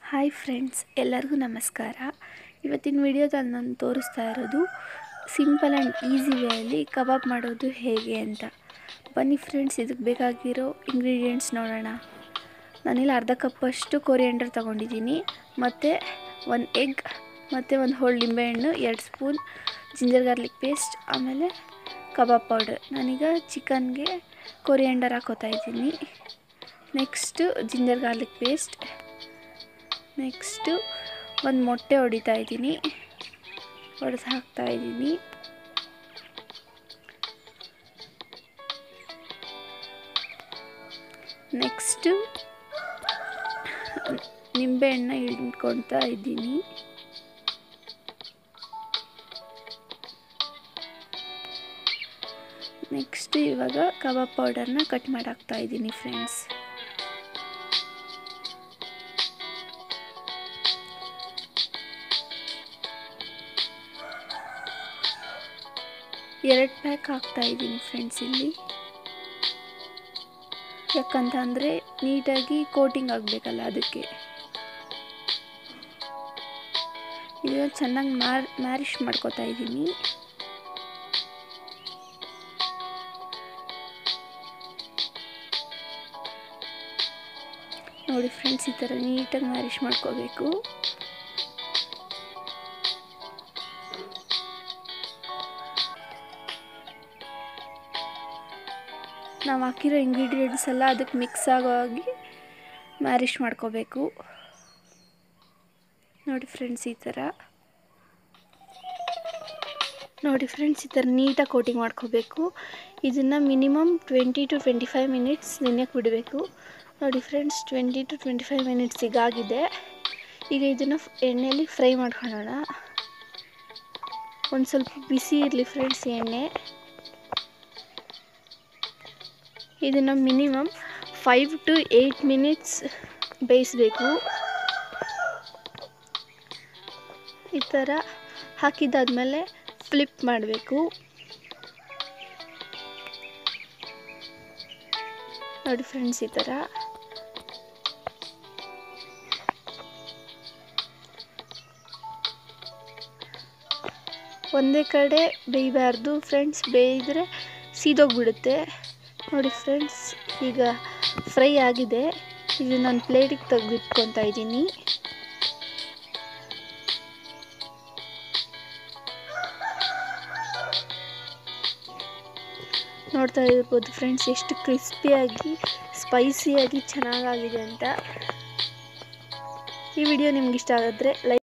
hi friends ಎಲ್ಲರಿಗೂ ನಮಸ್ಕಾರ ಇವತ್ತಿನ ವಿಡಿಯೋದಲ್ಲಿ ನಾನು ತೋರಿಸ್ತಾ ಇರೋದು ಸಿಂಪಲ್ ಆ್ಯಂಡ್ ಈಸಿ ವೇಯಲ್ಲಿ ಕಬಾಬ್ ಮಾಡೋದು ಹೇಗೆ ಅಂತ ಬನ್ನಿ ಫ್ರೆಂಡ್ಸ್ ಇದಕ್ಕೆ ಬೇಕಾಗಿರೋ ಇಂಗ್ರೀಡಿಯೆಂಟ್ಸ್ ನೋಡೋಣ ನಾನಿಲ್ಲಿ ಅರ್ಧ ಕಪ್ಪಷ್ಟು ಕೊರಿಯಂಡರ್ ತೊಗೊಂಡಿದ್ದೀನಿ ಮತ್ತು ಒಂದು ಎಗ್ ಮತ್ತು ಒಂದು ಹೋಳು ಲಿಂಬೆಹಣ್ಣು ಎರಡು ಸ್ಪೂನ್ ಜಿಂಜರ್ ಗಾರ್ಲಿಕ್ ಪೇಸ್ಟ್ ಆಮೇಲೆ ಕಬಾಬ್ ಪೌಡರ್ ನಾನೀಗ ಚಿಕನ್ಗೆ ಕೊರಿಯಂಡರ್ ಹಾಕೋತಾ ಇದ್ದೀನಿ next ginger garlic paste next ಒಂದು ಮೊಟ್ಟೆ ಹೊಡಿತಾ ಇದ್ದೀನಿ ಹೊಡೆದು ಹಾಕ್ತಾ ಇದ್ದೀನಿ ನೆಕ್ಸ್ಟು ನಿಂಬೆಹಣ್ಣ ಹಿಂಡ್ಕೊಳ್ತಾ ಇದ್ದೀನಿ ನೆಕ್ಸ್ಟ್ ಇವಾಗ ಕಬಾಬ್ ಪೌಡರ್ನ ಕಟ್ ಮಾಡಿ ಹಾಕ್ತಾ ಇದ್ದೀನಿ ಫ್ರೆಂಡ್ಸ್ ಎರಡು ಪ್ಯಾಕ್ ಹಾಕ್ತಾ ಇದ್ದೀನಿ ಫ್ರೆಂಡ್ಸ್ ಇಲ್ಲಿ ಯಾಕಂತ ಅಂದರೆ ನೀಟಾಗಿ ಕೋಟಿಂಗ್ ಆಗಬೇಕಲ್ಲ ಅದಕ್ಕೆ ಈಗ ಚೆನ್ನಾಗಿ ಮ್ಯಾರ್ ಮ್ಯಾರಿಷ್ ಮಾಡ್ಕೋತಾ ಇದ್ದೀನಿ ನೋಡಿ ಫ್ರೆಂಡ್ಸ್ ಈ ಥರ ನೀಟಾಗಿ ಮ್ಯಾರಿಷ್ ಮಾಡ್ಕೋಬೇಕು ನಾವು ಹಾಕಿರೋ ಇಂಗ್ರೀಡಿಯೆಂಟ್ಸ್ ಎಲ್ಲ ಅದಕ್ಕೆ ಮಿಕ್ಸ್ ಆಗೋ ಹಾಗೆ ಮ್ಯಾರಿಷ್ ಮಾಡ್ಕೋಬೇಕು ನೋಡಿ ಫ್ರೆಂಡ್ಸ್ ಈ ಥರ ನೋಡಿ ಫ್ರೆಂಡ್ಸ್ ಈ ಥರ ನೀಟಾಗಿ ಕೋಟಿಂಗ್ ಮಾಡ್ಕೋಬೇಕು ಇದನ್ನು minimum twenty to twenty five minutes ನೆನೆಯಕ್ಕೆ ಬಿಡಬೇಕು ನೋಡಿ friends twenty to twenty five minutes ಈಗ ಆಗಿದೆ ಈಗ ಇದನ್ನು ಎಣ್ಣೆಯಲ್ಲಿ ಫ್ರೈ ಮಾಡ್ಕೊಳ್ಳೋಣ ಒಂದು ಸ್ವಲ್ಪ ಬಿಸಿ ಇರಲಿ ಫ್ರೆಂಡ್ಸ್ ಎಣ್ಣೆ ಇದನ್ನು minimum five to eight minutes ಬೇಯಿಸಬೇಕು ಈ ಥರ ಹಾಕಿದ್ದಾದಮೇಲೆ ಫ್ಲಿಪ್ ಮಾಡಬೇಕು ನೋಡಿ ಫ್ರೆಂಡ್ಸ್ ಈ ಥರ ಒಂದೇ ಕಡೆ ಬೇಯಬಾರ್ದು ಫ್ರೆಂಡ್ಸ್ ಬೇಯಿದ್ರೆ ಸೀದೋಗ್ಬಿಡುತ್ತೆ ನೋಡಿ ಫ್ರೆಂಡ್ಸ್ ಈಗ ಫ್ರೈ ಆಗಿದೆ ಇದು ನಾನು ಪ್ಲೇಟಿಗೆ ತೆಗೆದಿಟ್ಕೊತಾ ಇದ್ದೀನಿ ನೋಡ್ತಾ ಇರ್ಬೋದು ಫ್ರೆಂಡ್ಸ್ ಎಷ್ಟು ಕ್ರಿಸ್ಪಿಯಾಗಿ ಸ್ಪೈಸಿಯಾಗಿ ಚೆನ್ನಾಗಾಗಿದೆ ಅಂತ ಈ ವಿಡಿಯೋ ನಿಮ್ಗೆ ಇಷ್ಟ ಆಗಿದ್ರೆ ಲೈಕ್